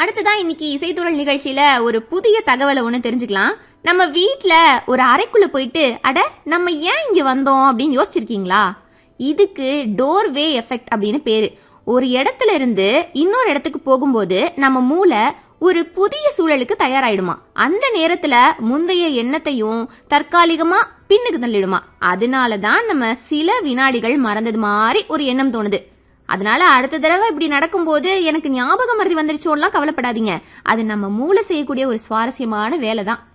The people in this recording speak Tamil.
அடுத்ததா இன்னைக்கு இசைத்துறல் நிகழ்ச்சியில ஒரு புதிய தகவலை ஒன்று தெரிஞ்சுக்கலாம் நம்ம வீட்ல ஒரு அறைக்குள்ள போயிட்டு அட நம்ம ஏன் இங்க வந்தோம் அப்படின்னு யோசிச்சிருக்கீங்களா இதுக்கு டோர்வே எஃபெக்ட் அப்படின்னு பேரு ஒரு இடத்துல இருந்து இன்னொரு இடத்துக்கு போகும்போது நம்ம மூளை ஒரு புதிய சூழலுக்கு தயாராயிடுமா அந்த நேரத்துல முந்தைய எண்ணத்தையும் தற்காலிகமா பின்னுக்கு தள்ளிடுமா அதனால தான் நம்ம சில வினாடிகள் மறந்தது மாதிரி ஒரு எண்ணம் தோணுது அதனால அடுத்த தடவை இப்படி நடக்கும்போது எனக்கு ஞாபகம் மருதி வந்துருச்சோலாம் கவலைப்படாதீங்க அது நம்ம மூளை செய்யக்கூடிய ஒரு சுவாரஸ்யமான வேலை தான்